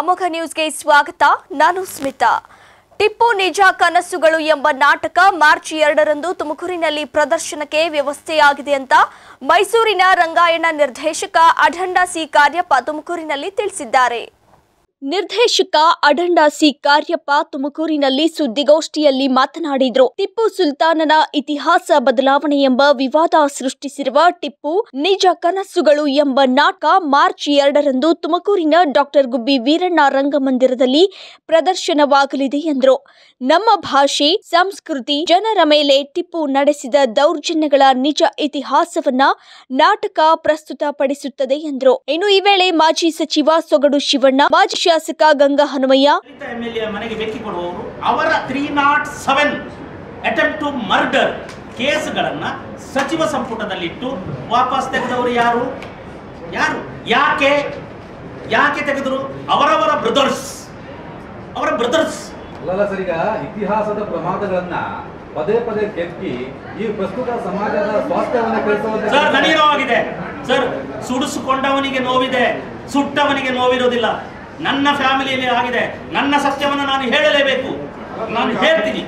ಅಮೋಘ ನ್ಯೂಸ್ಗೆ ಸ್ವಾಗತ ನಾನು ಸ್ಮಿತಾ ಟಿಪ್ಪು ನಿಜ ಕನಸುಗಳು ಎಂಬ ನಾಟಕ ಮಾರ್ಚ್ ಎರಡರಂದು ತುಮಕೂರಿನಲ್ಲಿ ಪ್ರದರ್ಶನಕ್ಕೆ ವ್ಯವಸ್ಥೆಯಾಗಿದೆ ಅಂತ ಮೈಸೂರಿನ ರಂಗಾಯಣ ನಿರ್ದೇಶಕ ಅಢಂಡ ಸಿ ಕಾರ್ಯಪ್ಪ ತುಮಕೂರಿನಲ್ಲಿ ತಿಳಿಸಿದ್ದಾರೆ ನಿರ್ದೇಶಕ ಅಡಂಡ ಸಿ ಕಾರ್ಯಪ್ಪ ತುಮಕೂರಿನಲ್ಲಿ ಸುದ್ದಿಗೋಷ್ಠಿಯಲ್ಲಿ ಮಾತನಾಡಿದ್ರು ಟಿಪ್ಪು ಸುಲ್ತಾನನ ಇತಿಹಾಸ ಬದಲಾವಣೆ ಎಂಬ ವಿವಾದ ಸೃಷ್ಟಿಸಿರುವ ಟಿಪ್ಪು ನಿಜ ಕನಸುಗಳು ಎಂಬ ನಾಟಕ ಮಾರ್ಚ್ ಎರಡರಂದು ತುಮಕೂರಿನ ಡಾಕ್ಟರ್ ಗುಬ್ಬಿ ವೀರಣ್ಣ ರಂಗಮಂದಿರದಲ್ಲಿ ಪ್ರದರ್ಶನವಾಗಲಿದೆ ಎಂದರು ನಮ್ಮ ಭಾಷೆ ಸಂಸ್ಕೃತಿ ಜನರ ಮೇಲೆ ಟಿಪ್ಪು ನಡೆಸಿದ ದೌರ್ಜನ್ಯಗಳ ನಿಜ ಇತಿಹಾಸವನ್ನ ನಾಟಕ ಪ್ರಸ್ತುತಪಡಿಸುತ್ತದೆ ಎಂದರು ಇನ್ನು ಈ ವೇಳೆ ಮಾಜಿ ಸಚಿವ ಸೊಗಡು ಶಿವಣ್ಣ ಮಾಜಿ ಶಾಸಕ Ganga Hanumaiah Dalit M L A ಮನೆಗೆ ಬೆಂಕಿ ಕೊಡುವವರು ಅವರ three not seven attempt to murder ಕೇಸ್ಗಳನ್ನ ಸಚಿವ ಸಂಪುಟದಲ್ಲಿಟ್ಟು ವಾಪಸ್ ತೆಗೆದವರು ಯಾರು ಯಾರು ಯಾಕೆ ಯಾಕೆ ತೆಗೆದರು ಅವರವರ ಬ್ರದರ್ಸ್ ಅವರ ಬ್ರದರ್ಸ್ ಅಲ್ಲಲ್ಲ ಸರ್ ಈಗ ಇತಿಹಾಸದ ಪ್ರಮಾದಗಳನ್ನ ಪದೇ ಪದೇ ಕೆತ್ತಿ ಈ ಪ್ರಸ್ತುತ ಸಮಾಜದ ಸ್ವಾಸ್ಥ್ಯವನ್ನ ಕೆಡಿಸುವಂತೆ ಸರ್ ನನಗೆ ನೋವಾಗಿದೆ ಸರ್ ಸುಡಿಸಿಕೊಂಡವನಿಗೆ ನೋವಿದೆ ಸುಟ್ಟವನಿಗೆ ನೋವಿರೋದಿಲ್ಲ ನನ್ನ ಫ್ಯಾಮಿಲಿಯಲ್ಲಿ ಆಗಿದೆ ನನ್ನ ಸತ್ಯವನ್ನು ನಾನು ಹೇಳಲೇಬೇಕು ನಾನು ಹೇಳ್ತೀನಿ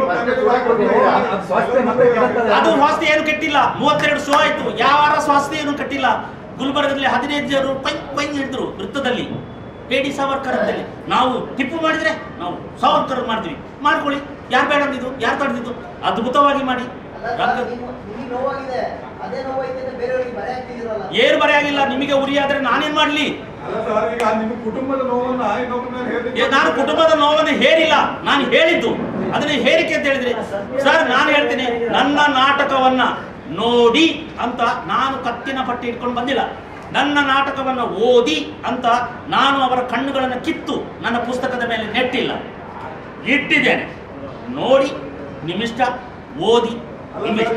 ಅದು ಸ್ವಾಸ್ಥ್ಯ ಮತ್ತೆ ಕೆಡುತ್ತದೆ. ಅದು ಸ್ವಾಸ್ಥ್ಯ ಏನು ಕೆಟ್ಟಿಲ್ಲ ಮೂವತ್ತೆರಡು ಶೋ ಆಯ್ತು ಯಾವಾರ ಸ್ವಾಸ್ಥ್ಯ ಏನು ಕಟ್ಟಿಲ್ಲ ಗುಲ್ಬರ್ಗದಲ್ಲಿ ಹದಿನೈದು ಜನ ಪೈ ಪೈ ಹಿಡಿದ್ರು ವೃತ್ತದಲ್ಲಿ ಕೆ ಡಿ ಸಾವರ್ಕರ್ ಅಂತೇಳಿ ನಾವು ಟಿಪ್ಪು ಮಾಡಿದ್ರೆ ನಾವು ಸಾವರ್ಕರ್ ಮಾಡ್ತೀವಿ ಮಾಡ್ಕೊಳ್ಳಿ ಯಾರು ಬೇಡ ಅಂದಿದ್ದು ಯಾರು ತಡೆದಿದ್ದು ಅದ್ಭುತವಾಗಿ ಮಾಡಿ ರಂಗ- ನಿಮಗೆ ನೋವಾಗಿದೆ ಅದೇ ನೋವಾಯ್ತು ಅಂತ ಬೇರೆಯವರಿಗೆ ಬರೆ ಹಾಕ್ತಿದ್ದೀರಲ್ಲ ಏನು ಬರೆ ಆಗಿಲ್ಲ ನಿಮಗೆ ಉರಿ ಆದ್ರೆ ನಾನೇನ್ ಮಾಡ್ಲಿ ಅಲ್ಲ ಸರ್ ಈಗ ನಿಮ್ಮ ಕುಟುಂಬದ ನೋವನ್ನ ಇನ್ನೊಬ್ಬರ ಮೇಲೆ ಹೇರ್ಲಿಕ್ಕೆ ಏ, ನಾನು ಕುಟುಂಬದ ನೋವನ್ನು ಹೇರಿಲ್ಲ ನಾನು ಹೇಳಿದ್ದು ಅದನ್ನ ಹೇರಿಕೆ ಅಂತ ಹೇಳಿದ್ರೆ ಸರ್ ನಾನು ಹೇಳ್ತೀನಿ ನನ್ನ ನಾಟಕವನ್ನ ನೋಡಿ ಅಂತ ನಾನು ಕತ್ತಿನ ಪಟ್ಟಿ ಇಟ್ಕೊಂಡು ಬಂದಿಲ್ಲ ನನ್ನ ನಾಟಕವನ್ನ ಓದಿ ಅಂತ ನಾನು ಅವರ ಕಣ್ಣುಗಳನ್ನು ಕಿತ್ತು ನನ್ನ ಪುಸ್ತಕದ ಮೇಲೆ ನೆಟ್ಟಿಲ್ಲ ಇಟ್ಟಿದ್ದೇನೆ ನೋಡಿ ನಿಮ್ಮಿಷ್ಟ ಓದಿ ನಿಮ್ಮಿಷ್ಟ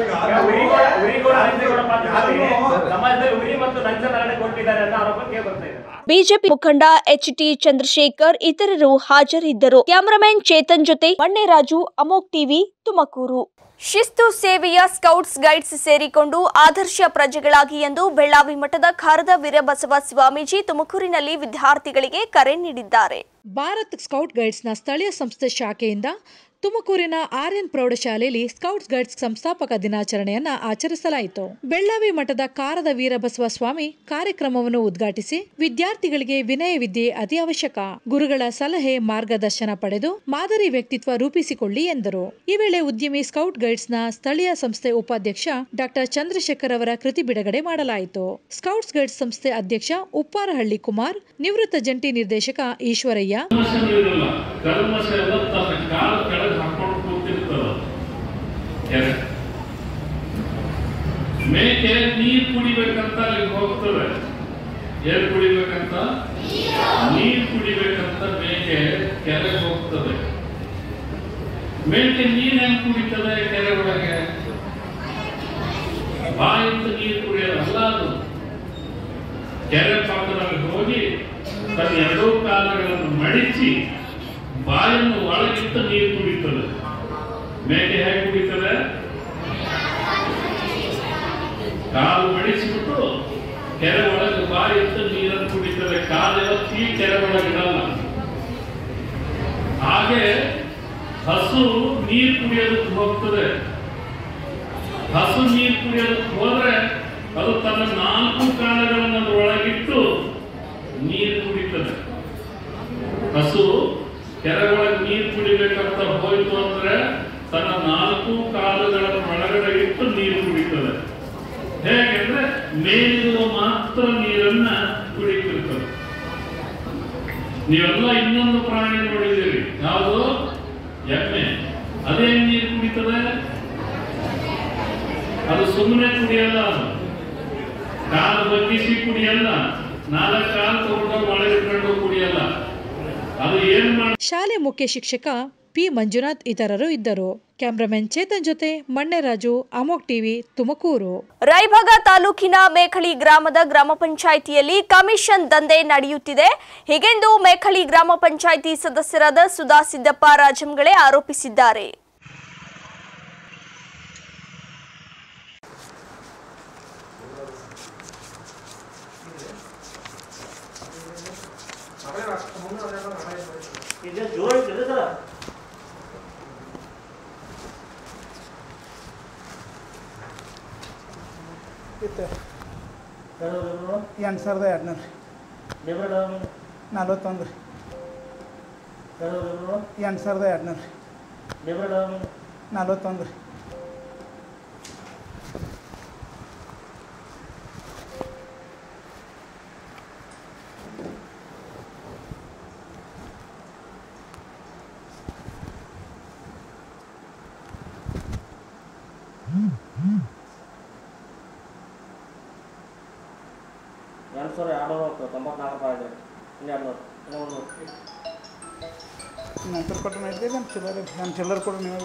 ಸಮಾಜದಲ್ಲಿ ಉರಿ ಮತ್ತು ಲಂಚ ಧಾರಣೆ ಕೊಟ್ಟಿದ್ದಾರೆ ಅನ್ನೋ ಆರೋಪ ಕೇಳಿ ಬರ್ತಾ ಇದೆ ಬಿಜೆಪಿ ಮುಖಂಡ ಎಚ್ ಟಿ ಚಂದ್ರಶೇಖರ್ ಇತರರು ಹಾಜರಿದ್ದರು ಕ್ಯಾಮರಾಮನ್ ಚೇತನ್ ಜೊತೆ ಮಣ್ಣೆರಾಜು ಅಮೋಕ್ ಟಿವಿ ತುಮಕೂರು ಶಿಸ್ತು ಸೇವೆಯ ಸ್ಕೌಟ್ಸ್ ಗೈಡ್ಸ್ ಸೇರಿಕೊಂಡು ಆದರ್ಶ ಪ್ರಜೆಗಳಾಗಿ ಎಂದು ಬೆಳ್ಳಾವಿ ಮಠದ ಖಾರದ ವೀರಬಸವ ಸ್ವಾಮೀಜಿ ತುಮಕೂರಿನಲ್ಲಿ ವಿದ್ಯಾರ್ಥಿಗಳಿಗೆ ಕರೆ ನೀಡಿದ್ದಾರೆ ಭಾರತ್ ಸ್ಕೌಟ್ ಗೈಡ್ಸ್ನ ಸ್ಥಳೀಯ ಸಂಸ್ಥೆ ಶಾಖೆಯಿಂದ ತುಮಕೂರಿನ ಆರ್ಯನ್ ಪ್ರೌಢಶಾಲೆಯಲ್ಲಿ ಸ್ಕೌಟ್ಸ್ ಗೈಡ್ಸ್ ಸಂಸ್ಥಾಪಕ ದಿನಾಚರಣೆಯನ್ನ ಆಚರಿಸಲಾಯಿತು ಬೆಳ್ಳಾವಿ ಮಠದ ಕಾರದ ವೀರಬಸವ ಸ್ವಾಮಿ ಕಾರ್ಯಕ್ರಮವನ್ನು ಉದ್ಘಾಟಿಸಿ ವಿದ್ಯಾರ್ಥಿಗಳಿಗೆ ವಿನಯ ವಿದ್ಯೆ ಅತಿ ಅವಶ್ಯಕ ಗುರುಗಳ ಸಲಹೆ ಮಾರ್ಗದರ್ಶನ ಪಡೆದು ಮಾದರಿ ವ್ಯಕ್ತಿತ್ವ ರೂಪಿಸಿಕೊಳ್ಳಿ ಎಂದರು ಈ ವೇಳೆ ಉದ್ಯಮಿ ಸ್ಕೌಟ್ ಗೈಡ್ಸ್ನ ಸ್ಥಳೀಯ ಸಂಸ್ಥೆ ಉಪಾಧ್ಯಕ್ಷ ಡಾಕ್ಟರ್ ಚಂದ್ರಶೇಖರ್ ಅವರ ಕೃತಿ ಬಿಡುಗಡೆ ಮಾಡಲಾಯಿತು ಸ್ಕೌಟ್ಸ್ ಗೈಡ್ಸ್ ಸಂಸ್ಥೆ ಅಧ್ಯಕ್ಷ ಉಪ್ಪಾರಹಳ್ಳಿ ಕುಮಾರ್ ನಿವೃತ್ತ ಜಂಟಿ ನಿರ್ದೇಶಕ ಈಶ್ವರಯ್ಯ ಕಲ್ಮಶ ಇರಲ್ಲ ಕಲ್ಮಶ ಎಲ್ಲ ತನ್ನ ಕಾಲ ಕೆಳಗೆ ಹಾಕೊಂಡು ಕೂತಿರ್ತದ ಕೆರೆ ಮೇಕೆ ನೀರ್ ಕುಡಿಬೇಕಂತ ಅಲ್ಲಿ ಹೋಗ್ತದೆ ಏನ್ ಕುಡಿಬೇಕಂತ ನೀರ್ ಕುಡಿಬೇಕಂತ ಮೇಕೆ ಕೆರೆಗೆ ಹೋಗ್ತದೆ ಮೇಕೆ ನೀರ್ ಹೆಂಗ್ ಕುಡಿತದೆ ಕೆರೆ ಒಳಗೆ ಬಾಯಿಂದ ನೀರು ಕುಡಿಯೋದಲ್ಲ ಅದು ಕೆರೆ ಪಕ್ಕದಲ್ಲಿ ಹೋಗಿ ತನ್ನ ಎರಡೂ ಕಾಲುಗಳನ್ನು ಮಡಿಚಿ ಬಾಯನ್ನು ಒಳಗಿಟ್ಟು ನೀರು ಕುಡಿತದೆ ಮೇಕೆ ಹೇಗೆ ಕುಡಿತದೆ ಕಾಲು ಮಡಿಸಿಬಿಟ್ಟು ಕೆರೆ ಒಳಗೆ ಬಾಯಿ ಇಟ್ಟು ನೀರನ್ನು ಕುಡಿತದೆ ಕಾಲು ಎತ್ತಿ ಕೆರೆ ಒಳಗಿಡಲ್ಲ ಹಾಗೆ ಹಸು ನೀರು ಕುಡಿಯೋದಕ್ಕೆ ಹೋಗ್ತದೆ ಹಸು ನೀರು ಕುಡಿಯೋದಕ್ಕೆ ಹೋದ್ರೆ ಅದು ತನ್ನ ನಾಲ್ಕು ಕಾಲಗಳನ್ನು ಅದ್ರ ಒಳಗಿಟ್ಟು ನೀರು ಕುಡಿತದೆ ಹಸು ಕೆರೆ ಒಳಗೆ ನೀರು ಕುಡಿಬೇಕಂತ ಹೋಯ್ತು ಅಂದ್ರೆ ತನ್ನ ನಾಲ್ಕು ಕಾಲುಗಳ ಒಳಗಡೆ ಇಟ್ಟು ನೀರು ಕುಡಿತದೆ ಹೇಗೆಂದ್ರೆ ಮೇಲಿರುವ ಮಾತ್ರ ನೀರನ್ನ ಕುಡಿತಿರ್ತದೆ ನೀವೆಲ್ಲ ಇನ್ನೊಂದು ಪ್ರಾಣಿ ನೋಡಿದ್ದೀರಿ ಯಾವುದು ಎಮ್ಮೆ ಅದೇ ನೀರು ಕುಡಿತದೆ ಅದು ಸುಮ್ಮನೆ ಕುಡಿಯಲ್ಲ ಅದು ಕಾಲು ಬಗ್ಗಿಸಿ ಕುಡಿಯಲ್ಲ ನಾಲ್ಕು ಕಾಲು ತಗೊಂಡು ಒಳಗಿಟ್ಕೊಂಡು ಕುಡಿಯಲ್ಲ ಅದು ಏನ್ ಮಾಡ ಶಾಲೆ ಮುಖ್ಯ ಶಿಕ್ಷಕ ಪಿ ಮಂಜುನಾಥ್ ಇತರರು ಇದ್ದರು ಕ್ಯಾಮ್ರಾಮನ್ ಚೇತನ್ ಜೊತೆ ಮಣ್ಣೆರಾಜು ಅಮೋಕ್ ಟಿವಿ ತುಮಕೂರು ರಾಯಭಾಗ ತಾಲೂಕಿನ ಮೇಖಳಿ ಗ್ರಾಮದ ಗ್ರಾಮ ಪಂಚಾಯಿತಿಯಲ್ಲಿ ಕಮಿಷನ್ ದಂಧೆ ನಡೆಯುತ್ತಿದೆ ಹೀಗೆಂದು ಮೇಖಳಿ ಗ್ರಾಮ ಪಂಚಾಯಿತಿ ಸದಸ್ಯರಾದ ಸುಧಾ ಸಿದ್ದಪ್ಪ ರಾಜಂಗಳೇ ಆರೋಪಿಸಿದ್ದಾರೆ ಅವರೇ ಮುಂದೆ ಎಂಟು ಸಾವಿರದ ಎರಡುನೂರು ರೀ ನಲ್ವತ್ತೊಂದು ರೀ ಎಂಟು ಸಾವಿರದ ಎರಡುನೂರು ರೀ ನಲ್ವತ್ತೊಂದು ರೀ ಎರಡು ಸಾವಿರ ಎರಡು ತೊಂಬತ್ನಾಲ್ಕು ರೂಪಾಯಿ ಇದೆ ಇನ್ನೆರಡು ನೂರು ಇನ್ನೂ ಮುನ್ನೂರು ನಂತರ ಕೊಟ್ಟರೆ ನಡೀತದೆ ನಮ್ಮ ಚಿಲ್ಲರ್ ನಮ್ಮ ಚಿಲ್ಲರ್ ಕೊಡು ನೀವು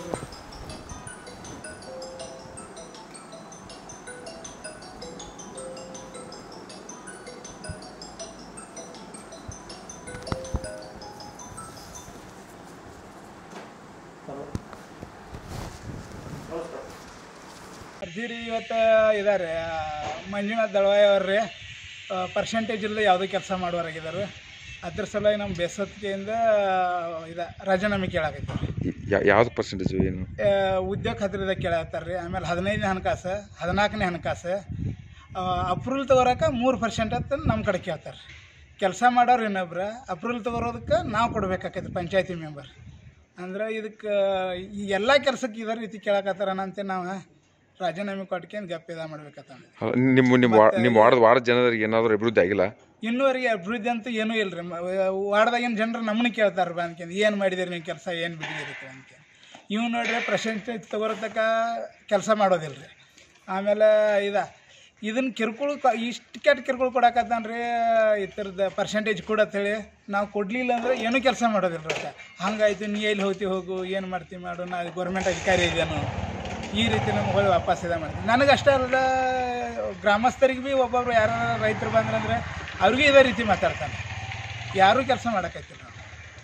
ಅರ್ಜಿರಿ ಇವತ್ತು ಇದಾರೆ ಮಂಜುನಾಥ್ ದಳವಾಯಿ ಅವ್ರಿ ಪರ್ಸೆಂಟೇಜ್ ಇಲ್ಲದೆ ಯಾವುದೇ ಕೆಲಸ ಮಾಡೋರಾಗಿದ್ದಾರೆ ಅದ್ರ ಸಲುವಾಗಿ ನಮ್ಮ ಬೇಸತ್ತಿಗೆಯಿಂದ ಇದು ರಾಜೀನಾಮೆ ಕೇಳಾಕೈತೆ ಯಾವ್ದು ಪರ್ಸೆಂಟೇಜ್ ಏನು ಉದ್ಯೋಗ ಖಾತ್ರಿದಾಗ ಕೇಳತ್ತಾರ ರೀ ಆಮೇಲೆ ಹದಿನೈದನೇ ಹಣಕಾಸು ಹದಿನಾಲ್ಕನೇ ಹಣಕಾಸು ಅಪ್ರೂವಲ್ ತಗೋರಕ್ಕೆ ಮೂರು ಪರ್ಸೆಂಟ್ ಅಂತ ನಮ್ಮ ಕಡೆ ಕೇಳ್ತಾರೆ ಕೆಲಸ ಮಾಡೋರು ಇನ್ನೊಬ್ರು ಅಪ್ರೂವಲ್ ತಗೋರೋದಕ್ಕೆ ನಾವು ಕೊಡ್ಬೇಕಾಕೈತೆ ಪಂಚಾಯತಿ ಮೆಂಬರ್ ಅಂದ್ರೆ ಇದಕ್ಕೆ ಈ ಎಲ್ಲ ಕೆಲಸಕ್ಕೆ ಇದೇ ರೀತಿ ಕೇಳಕತ್ತಾರ ಅಂತ ನಾವು ರಾಜೀನಾಮೆ ಕೊಟ್ಕೊಂಡು ಗಪ್ಪಿದ ಮಾಡ್ಬೇಕತ್ತ ಅಲ್ಲ, ನಿಮ್ಮ ನಿಮ್ಮ ವಾ- ನಿಮ್ಮ ವಾರ್ಡ್ ವಾರ್ಡ್ ಜನರಿಗೆ ಏನಾದರೂ ಅಭಿವೃದ್ಧಿ ಆಗಿಲ್ಲ ಇನ್ನೂವರೆಗೆ ಅಭಿವೃದ್ಧಿ ಅಂತೂ ಏನೂ ಇಲ್ಲ ರೀ ವಾರ್ಡ್ದಾಗಿನ ಜನರು ನಮ್ಮನ್ನ ಕೇಳ್ತಾರೆ ಬಾ ಅನ್ಕೊಂಡು ಏನು ಮಾಡಿದಿರಿ ನೀವು ಕೆಲಸ ಏನು ಬಿಟ್ಟಿದ್ದೀರಿ ಅನ್ಕೊಂಡು ಇವ್ ನೋಡ್ರಿ ಪರ್ಸೆಂಟೇಜ್ ತಗೋರತಕ್ಕ ಕೆಲಸ ಮಾಡೋದಿಲ್ಲ ರೀ ಆಮೇಲೆ ಇದ ಇದನ್ನ ಕಿರ್ಕೊಳ್ ಇಷ್ಟು ಕೆಟ್ಟ ಕಿರ್ಕೊಳ್ ಕೊಡಕತ್ತಾನ ರೀ ಈ ಥರದ ಪರ್ಸೆಂಟೇಜ್ ಕೊಡತ್ತೇಳಿ ನಾವು ಕೊಡಲಿಲ್ಲ ಅಂದ್ರೆ ಏನೂ ಕೆಲಸ ಮಾಡೋದಿಲ್ಲ ರೀ ಒಟ್ಟು ಹಂಗಾಯ್ತು ನೀ ಎಲ್ಲಿ ಹೋಗ್ತಿ ಹೋಗು ಏನು ಮಾಡ್ತೀವಿ ಮಾಡು ನಾ ಗೌರ್ಮೆಂಟ್ ಅಧಿಕಾರಿ ಇದ್ದೇನು ಈ ರೀತಿ ನಮ್ಗೆ ಹೊಳ್ಳಿ ವಾಪಸ್ ಇದು ಮಾಡ್ತೀವಿ ನನಗೆ ಅಷ್ಟೇ ಅಲ್ಲ ಗ್ರಾಮಸ್ಥರಿಗೆ ಭೀ ಒಬ್ಬೊಬ್ರು ಯಾರು ರೈತರು ಬಂದ್ರಂದ್ರೆ ಅವ್ರಿಗೂ ಇದೇ ರೀತಿ ಮಾತಾಡ್ತಾನೆ ಯಾರೂ ಕೆಲಸ ಮಾಡೋಕ್ಕೈತಿಲ್ಲ ನಾವು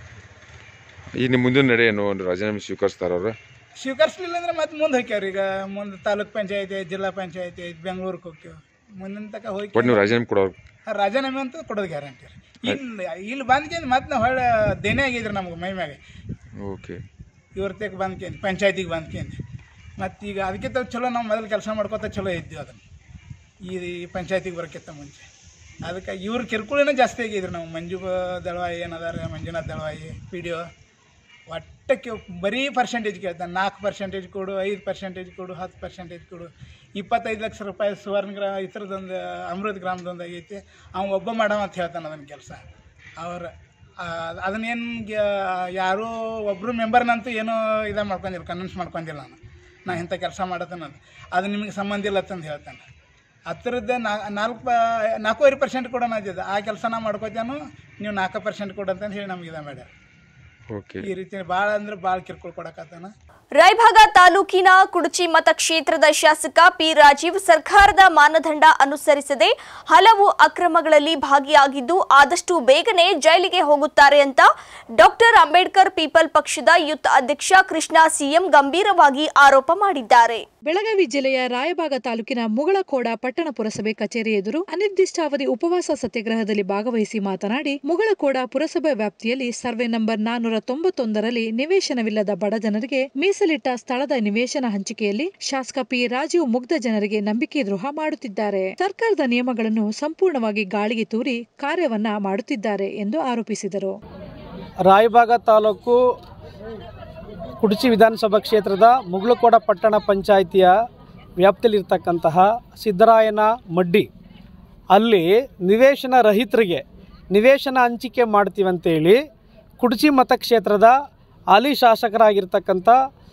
ಈಗ ನಿಮ್ಮ ಮುಂದಿನ ನಡೆ ಏನು ಒಂದು ರಾಜೀನಾಮೆ ಸ್ವೀಕರಿಸ್ತಾರ ಅವ್ರು ಸ್ವೀಕರಿಸ್ಲಿಲ್ಲ ಅಂದ್ರೆ ಮತ್ತೆ ಮುಂದೆ ಹೋಗ್ಯಾವ್ರಿ ಈಗ ಮುಂದೆ ತಾಲೂಕ್ ಪಂಚಾಯತಿ ಐತಿ ಜಿಲ್ಲಾ ಪಂಚಾಯತಿ ಐತಿ ಬೆಂಗಳೂರಿಗೆ ಹೋಗ್ತೀವಿ ಮುಂದಿನ ತನಕ ಹೋಗಿ ಬಟ್ ನೀವು ರಾಜೀನಾಮೆ ಕೊಡೋರು ರಾಜೀನಾಮೆ ಅಂತ ಕೊಡೋದು ಗ್ಯಾರಂಟಿ ರೀ ಇಲ್ಲಿ ಇಲ್ಲಿ ಬಂದ್ಕೇಂದು ಮತ್ತೆ ನಾವು ಹೊಳ್ಳಿ ದೇನೇ ಆಗಿದ್ರಿ ನಮ್ಗೆ ಮೈ ಮ್ಯಾಗೆ ಓಕೆ ಇವ್ರ ತೆಗೆ ಬಂದ್ಕೇಂದು ಪಂಚಾಯತಿಗೆ ಬಂದ್ಕೇಂದು ಮತ್ತು ಈಗ ಅದಕ್ಕಿಂತ ಚಲೋ ನಾವು ಮೊದಲು ಕೆಲಸ ಮಾಡ್ಕೊತ ಚಲೋ ಇದ್ದೀವಿ ಅದನ್ನು ಈ ಪಂಚಾಯತಿಗೆ ಬರೋಕ್ಕಿಂತ ಮುಂಚೆ ಅದಕ್ಕೆ ಇವ್ರ ಕಿರುಕುಳನೇ ಜಾಸ್ತಿ ಆಗಿದ್ರಿ ನಾವು ಮಂಜು ದಳವಾಯಿ ಏನದಾರ Manjunath Dalavayi P D O ಒಟ್ಟಕ್ಕೆ ಬರೀ ಪರ್ಸೆಂಟೇಜ್ ಕೇಳ್ತಾನೆ ನಾಲ್ಕು ಪರ್ಸೆಂಟೇಜ್ ಕೊಡು ಐದು ಪರ್ಸೆಂಟೇಜ್ ಕೊಡು ಹತ್ತು ಪರ್ಸೆಂಟೇಜ್ ಕೊಡು ಇಪ್ಪತ್ತೈದು ಲಕ್ಷ ರೂಪಾಯಿ ಸುವರ್ಣ ಗ್ರಾ ಈ ಥರದೊಂದು ಅಮೃತ ಗ್ರಾಮದೊಂದು ಆಗೈತಿ ಅವ್ನು ಒಬ್ಬ ಮಾಡವ ಅಂತ ಹೇಳ್ತಾನೆ ಅದನ್ನ ಕೆಲಸ ಅವ್ರ ಅದನ್ನೇನು ಯಾರೂ ಒಬ್ಬರು ಮೆಂಬರ್ನಂತೂ ಏನೂ ಇದು ಮಾಡ್ಕೊಂಡಿಲ್ಲ ಕನ್ವಿನ್ಸ್ ಮಾಡ್ಕೊಂಡಿಲ್ಲ ನಾನು ನಾ ಇಂಥ ಕೆಲಸ ಮಾಡತ್ತೇನೆ ಅದು ಅದು ನಿಮಗೆ ಸಂಬಂಧ ಇಲ್ಲ ಅಂತಂದು ಹೇಳ್ತಾನೆ ಹತ್ತಿರದ್ದೇ ನಾ ನಾಲ್ಕು ಪ ನಾಲ್ಕೂವರೆ ಪರ್ಸೆಂಟ್ ಕೊಡೋಣ ಅಂತಿದ್ದೆ ಆ ಕೆಲಸ ನಾ ಮಾಡ್ಕೋತೇನು ನೀವು ನಾಲ್ಕು ಪರ್ಸೆಂಟ್ ಕೊಡು ಅಂತಂದು ಹೇಳಿ ನಮ್ಗೆ ಇದು ಮಾಡ್ಯಾರ ಓಕೆ ಈ ರೀತಿ ಭಾಳ ಅಂದ್ರೆ ಭಾಳ ಕಿರ್ಕೊಳ್ ಕೊಡಕತ್ತಾನ ರಾಯಭಾಗ ತಾಲೂಕಿನ ಕುಡಚಿ ಮತಕ್ಷೇತ್ರದ ಶಾಸಕ ಪಿ ರಾಜೀವ್ ಸರ್ಕಾರದ ಮಾನದಂಡ ಅನುಸರಿಸದೆ ಹಲವು ಅಕ್ರಮಗಳಲ್ಲಿ ಭಾಗಿಯಾಗಿದ್ದು ಆದಷ್ಟು ಬೇಗನೆ ಜೈಲಿಗೆ ಹೋಗುತ್ತಾರೆ ಅಂತ ಡಾಕ್ಟರ್ ಅಂಬೇಡ್ಕರ್ ಪೀಪಲ್ ಪಕ್ಷದ ಯೂತ್ ಅಧ್ಯಕ್ಷ ಕೃಷ್ಣ ಸಿಎಂ ಗಂಭೀರವಾಗಿ ಆರೋಪ ಮಾಡಿದ್ದಾರೆ ಬೆಳಗಾವಿ ಜಿಲ್ಲೆಯ ರಾಯಬಾಗ ತಾಲೂಕಿನ ಮುಗಳಕೋಡ ಪಟ್ಟಣ ಪುರಸಭೆ ಕಚೇರಿ ಎದುರು ಅನಿರ್ದಿಷ್ಟಾವಧಿ ಉಪವಾಸ ಸತ್ಯಾಗ್ರಹದಲ್ಲಿ ಭಾಗವಹಿಸಿ ಮಾತನಾಡಿ ಮುಗಳಕೋಡ ಪುರಸಭೆ ವ್ಯಾಪ್ತಿಯಲ್ಲಿ ಸರ್ವೆ ನಂಬರ್ ನಾನ್ನೂರ ತೊಂಬತ್ತೊಂದರಲ್ಲಿ ನಿವೇಶನವಿಲ್ಲದ ಬಡ ಜನರಿಗೆ ಮೀಸಲಿಟ್ಟ ಸ್ಥಳದ ನಿವೇಶನ ಹಂಚಿಕೆಯಲ್ಲಿ ಶಾಸಕ ಪಿ ರಾಜೀವ್ ಮುಗ್ಧ ಜನರಿಗೆ ನಂಬಿಕೆ ದ್ರೋಹ ಮಾಡುತ್ತಿದ್ದಾರೆ ಸರ್ಕಾರದ ನಿಯಮಗಳನ್ನು ಸಂಪೂರ್ಣವಾಗಿ ಗಾಳಿಗೆ ತೂರಿ ಕಾರ್ಯವನ್ನ ಮಾಡುತ್ತಿದ್ದಾರೆ ಎಂದು ಆರೋಪಿಸಿದರು ರಾಯಬಾಗ ತಾಲೂಕು ಕುಡಚಿ ವಿಧಾನಸಭಾ ಕ್ಷೇತ್ರದ ಮುಗಳಕೋಡ ಪಟ್ಟಣ ಪಂಚಾಯಿತಿಯ ವ್ಯಾಪ್ತಿಯಲ್ಲಿರ್ತಕ್ಕಂತಹ ಸಿದ್ದರಾಯನ ಮಡ್ಡಿ ಅಲ್ಲಿ ನಿವೇಶನ ರಹಿತರಿಗೆ ನಿವೇಶನ ಹಂಚಿಕೆ ಮಾಡ್ತೀವಂತೇಳಿ ಕುಡಚಿ ಮತಕ್ಷೇತ್ರದ ಹಾಲಿ ಶಾಸಕರಾಗಿರ್ತಕ್ಕಂಥ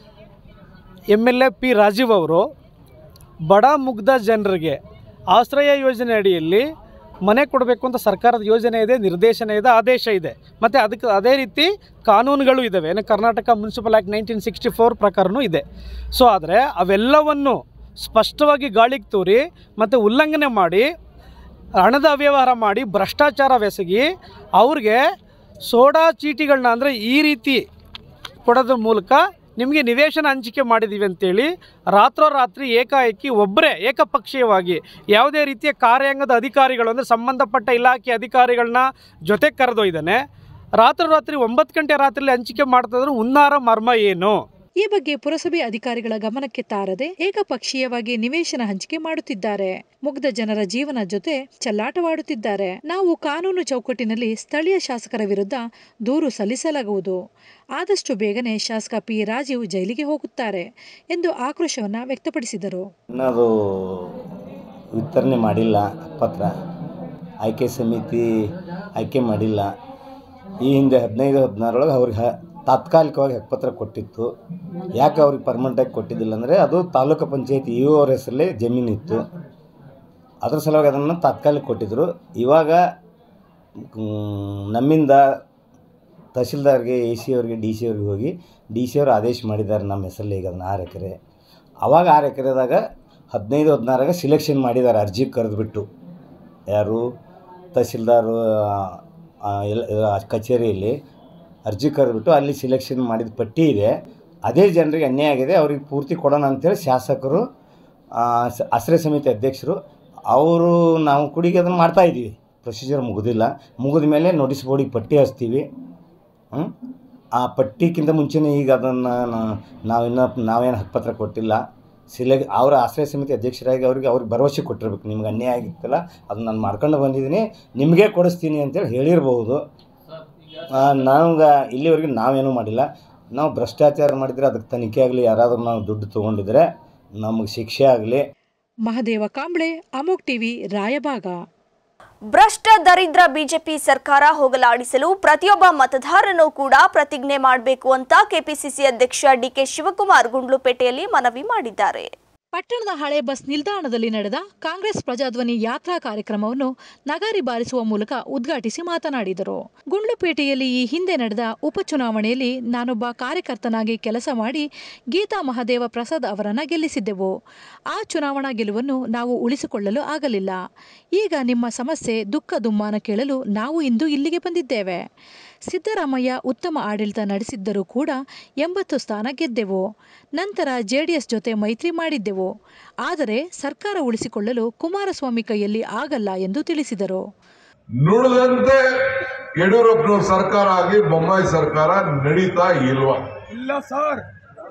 M L A P Rajeev ಅವರು ಬಡ ಮುಗ್ಧ ಜನರಿಗೆ ಆಶ್ರಯ ಯೋಜನೆ ಅಡಿಯಲ್ಲಿ ಮನೆ ಕೊಡಬೇಕು ಅಂತ ಸರ್ಕಾರದ ಯೋಜನೆ ಇದೆ ನಿರ್ದೇಶನ ಇದೆ ಆದೇಶ ಇದೆ ಮತ್ತು ಅದಕ್ಕೆ ಅದೇ ರೀತಿ ಕಾನೂನುಗಳು ಇದ್ದಾವೆ ಏನು Karnataka municipal act nineteen sixty four ಪ್ರಕಾರನೂ ಇದೆ ಸೊ ಆದರೆ ಅವೆಲ್ಲವನ್ನು ಸ್ಪಷ್ಟವಾಗಿ ಗಾಳಿಗೆ ತೂರಿ ಮತ್ತು ಉಲ್ಲಂಘನೆ ಮಾಡಿ ಹಣದ ಅವ್ಯವಹಾರ ಮಾಡಿ ಭ್ರಷ್ಟಾಚಾರವೆಸಗಿ ಅವ್ರಿಗೆ ಸೋಡಾ ಚೀಟಿಗಳನ್ನ ಅಂದರೆ ಈ ರೀತಿ ಕೊಡೋದ್ರ ಮೂಲಕ ನಿಮಗೆ ನಿವೇಶನ ಹಂಚಿಕೆ ಮಾಡಿದ್ದೀವಿ ಅಂತೇಳಿ ರಾತ್ರೋರಾತ್ರಿ ಏಕಾಏಕಿ ಒಬ್ಬರೇ ಏಕಪಕ್ಷೀಯವಾಗಿ ಯಾವುದೇ ರೀತಿಯ ಕಾರ್ಯಾಂಗದ ಅಧಿಕಾರಿಗಳು ಅಂದರೆ ಸಂಬಂಧಪಟ್ಟ ಇಲಾಖೆ ಅಧಿಕಾರಿಗಳನ್ನ ಜೊತೆ ಕರೆದೊಯ್ದಾನೆ ರಾತ್ರೋರಾತ್ರಿ ಒಂಬತ್ತು ಗಂಟೆ ರಾತ್ರಿಯಲ್ಲಿ ಹಂಚಿಕೆ ಮಾಡ್ತಾ ಇದ್ರು ಹುನ್ನಾರ ಮರ್ಮ ಏನು ಈ ಬಗ್ಗೆ ಪುರಸಭೆ ಅಧಿಕಾರಿಗಳ ಗಮನಕ್ಕೆ ತಾರದೆ ಏಕಪಕ್ಷೀಯವಾಗಿ ನಿವೇಶನ ಹಂಚಿಕೆ ಮಾಡುತ್ತಿದ್ದಾರೆ ಮುಗ್ಧ ಜನರ ಜೀವನ ಜೊತೆ ಚೆಲ್ಲಾಟವಾಡುತ್ತಿದ್ದಾರೆ ನಾವು ಕಾನೂನು ಚೌಕಟ್ಟಿನಲ್ಲಿ ಸ್ಥಳೀಯ ಶಾಸಕರ ವಿರುದ್ಧ ದೂರು ಸಲ್ಲಿಸಲಾಗುವುದು ಆದಷ್ಟು ಬೇಗನೆ ಶಾಸಕ ಪಿ ರಾಜೀವ್ ಜೈಲಿಗೆ ಹೋಗುತ್ತಾರೆ ಎಂದು ಆಕ್ರೋಶವನ್ನ ವ್ಯಕ್ತಪಡಿಸಿದರು ಇನ್ನದು ವಿತರಣೆ ಮಾಡಿಲ್ಲ ಪತ್ರ ಆಯ್ಕೆ ಸಮಿತಿ ಆಯ್ಕೆ ಮಾಡಿಲ್ಲ ಈ ಹಿಂದೆ ಹದಿನೈದು ಹದಿನಾರೊಳಗೆ ಅವ್ರಿಗೆ ಹ ತಾತ್ಕಾಲಿಕವಾಗಿ ಹಕ್ಕುಪತ್ರ ಕೊಟ್ಟಿತ್ತು ಯಾಕೆ ಅವ್ರಿಗೆ ಪರ್ಮನೆಂಟಾಗಿ ಕೊಟ್ಟಿದ್ದಿಲ್ಲ ಅಂದರೆ ಅದು ತಾಲೂಕು ಪಂಚಾಯತ್ ಇ ಅವ್ರ ಹೆಸರಲ್ಲೇ ಜಮೀನಿತ್ತು ಅದ್ರ ಸಲುವಾಗಿ ಅದನ್ನು ತಾತ್ಕಾಲಿಕ ಕೊಟ್ಟಿದ್ದರು ಇವಾಗ ಮ್, ನಮ್ಮಿಂದ ತಹಶೀಲ್ದಾರ್ಗೆ ಎ ಸಿ ಅವ್ರಿಗೆ ಡಿ ಸಿ ಅವ್ರಿಗೆ ಹೋಗಿ ಡಿ ಸಿ ಅವರು ಆದೇಶ ಮಾಡಿದ್ದಾರೆ ನಮ್ಮ ಹೆಸರಲ್ಲಿ ಈಗ ಅದನ್ನು ಆರು ಎಕರೆ ಅವಾಗ ಆರು ಎಕರೆದಾಗ ಹದಿನೈದು ಹದಿನಾರಾಗ ಸಿಲೆಕ್ಷನ್ ಮಾಡಿದ್ದಾರೆ ಅರ್ಜಿ ಕರೆದುಬಿಟ್ಟು ಯಾರು ತಹಶೀಲ್ದಾರು ಆ, ಎಲ್ಲ ಎಲ್ಲ ಕಚೇರಿಯಲ್ಲಿ ಅರ್ಜಿ ಕರೆದುಬಿಟ್ಟು ಅಲ್ಲಿ ಸಿಲೆಕ್ಷನ್ ಮಾಡಿದ ಪಟ್ಟಿ ಇದೆ ಅದೇ ಜನರಿಗೆ ಅನ್ಯಾಯ ಆಗಿದೆ ಅವ್ರಿಗೆ ಪೂರ್ತಿ ಕೊಡೋಣ ಅಂತೇಳಿ ಶಾಸಕರು ಆ, ಸ- ಆಶ್ರಯ ಸಮಿತಿ ಅಧ್ಯಕ್ಷರು ಅವರು ನಾವು ಕುಡಿಗೆ ಅದನ್ನು ಮಾಡ್ತಾಯಿದ್ದೀವಿ ಪ್ರೊಸೀಜರ್ ಮುಗಿದಿಲ್ಲ ಮುಗಿದ ಮೇಲೆ ನೋಟಿಸ್ ಬೋರ್ಡಿಗೆ ಪಟ್ಟಿ ಹಚ್ತೀವಿ ಹ್ಮ್? ಆ ಪಟ್ಟಿಕ್ಕಿಂತ ಮುಂಚೆನೇ ಈಗ ಅದನ್ನು ನಾವಿನ್ನೂ ನಾವೇನು ಹಕ್ಕುಪತ್ರ ಕೊಟ್ಟಿಲ್ಲ ಸಿಲೆ ಅವರ ಆಶ್ರಯ ಸಮಿತಿ ಅಧ್ಯಕ್ಷರಾಗಿ ಅವ್ರಿಗೆ ಅವ್ರಿಗೆ ಭರವಸೆ ಕೊಟ್ಟಿರ್ಬೇಕು ನಿಮ್ಗೆ ಅನ್ಯಾಯ ಆಗಿತ್ತಲ್ಲ ಅದನ್ನ ನಾನು ಮಾಡ್ಕೊಂಡು ಬಂದಿದ್ದೀನಿ ನಿಮಗೇ ಕೊಡಿಸ್ತೀನಿ ಅಂತೇಳಿ ಹೇಳಿರ್ಬೋದು ನಮ್ಗೆ ಇಲ್ಲಿವರೆಗೆ ನಾವೇನೂ ಮಾಡಿಲ್ಲ ನಾವು ಭ್ರಷ್ಟಾಚಾರ ಮಾಡಿದರೆ ಅದಕ್ಕೆ ತನಿಖೆ ಆಗಲಿ ಯಾರಾದರೂ ನಾವು ದುಡ್ಡು ತೊಗೊಂಡಿದ್ರೆ ನಮಗೆ ಶಿಕ್ಷೆ ಆಗಲಿ ಮಹದೇವ ಕಾಂಬ್ಳೆ ಅಮೋಕ್ ಟಿವಿ ರಾಯಬಾಗ ಭ್ರಷ್ಟ ದರಿದ್ರ ಬಿಜೆಪಿ ಸರ್ಕಾರ ಹೋಗಲಾಡಿಸಲು ಪ್ರತಿಯೊಬ್ಬ ಮತದಾರನೂ ಕೂಡ ಪ್ರತಿಜ್ಞೆ ಮಾಡಬೇಕು ಅಂತ ಕೆಪಿಸಿಸಿ ಅಧ್ಯಕ್ಷ ಡಿಕೆ ಶಿವಕುಮಾರ್ ಗುಂಡ್ಲುಪೇಟೆಯಲ್ಲಿ ಮನವಿ ಮಾಡಿದ್ದಾರೆ ಪಟ್ಟಣದ ಹಳೆ ಬಸ್ ನಿಲ್ದಾಣದಲ್ಲಿ ನಡೆದ ಕಾಂಗ್ರೆಸ್ ಪ್ರಜಾಧ್ವನಿ ಯಾತ್ರಾ ಕಾರ್ಯಕ್ರಮವನ್ನು ನಗಾರಿ ಬಾರಿಸುವ ಮೂಲಕ ಉದ್ಘಾಟಿಸಿ ಮಾತನಾಡಿದರು ಗುಂಡ್ಲುಪೇಟೆಯಲ್ಲಿ ಈ ಹಿಂದೆ ನಡೆದ ಉಪಚುನಾವಣೆಯಲ್ಲಿ ನಾನೊಬ್ಬ ಕಾರ್ಯಕರ್ತನಾಗಿ ಕೆಲಸ ಮಾಡಿ ಗೀತಾ ಮಹದೇವ ಪ್ರಸಾದ್ ಅವರನ್ನ ಗೆಲ್ಲಿಸಿದ್ದೆವು ಆ ಚುನಾವಣಾ ಗೆಲುವನ್ನು ನಾವು ಉಳಿಸಿಕೊಳ್ಳಲು ಆಗಲಿಲ್ಲ ಈಗ ನಿಮ್ಮ ಸಮಸ್ಯೆ ದುಃಖ ದುಮ್ಮಾನ ಕೇಳಲು ನಾವು ಇಂದು ಇಲ್ಲಿಗೆ ಬಂದಿದ್ದೇವೆ ಸಿದ್ದರಾಮಯ್ಯ ಉತ್ತಮ ಆಡಳಿತ ನಡೆಸಿದ್ದರೂ ಕೂಡ ಎಂಬತ್ತು ಸ್ಥಾನ ಗೆದ್ದೆವು ನಂತರ ಜೆಡಿಎಸ್ ಜೊತೆ ಮೈತ್ರಿ ಮಾಡಿದ್ದೆವು ಆದರೆ ಸರ್ಕಾರ ಉಳಿಸಿಕೊಳ್ಳಲು ಕುಮಾರಸ್ವಾಮಿ ಕೈಯಲ್ಲಿ ಆಗಲ್ಲ ಎಂದು ತಿಳಿಸಿದರು ನುಡಿದಂತೆ ಯಡಿಯೂರಪ್ಪನವ್ರ ಸರ್ಕಾರ ಆಗಿ ಬೊಮ್ಮಾಯಿ ಸರ್ಕಾರ ನಡೀತಾ ಇಲ್ವಾ ಇಲ್ಲ ಸರ್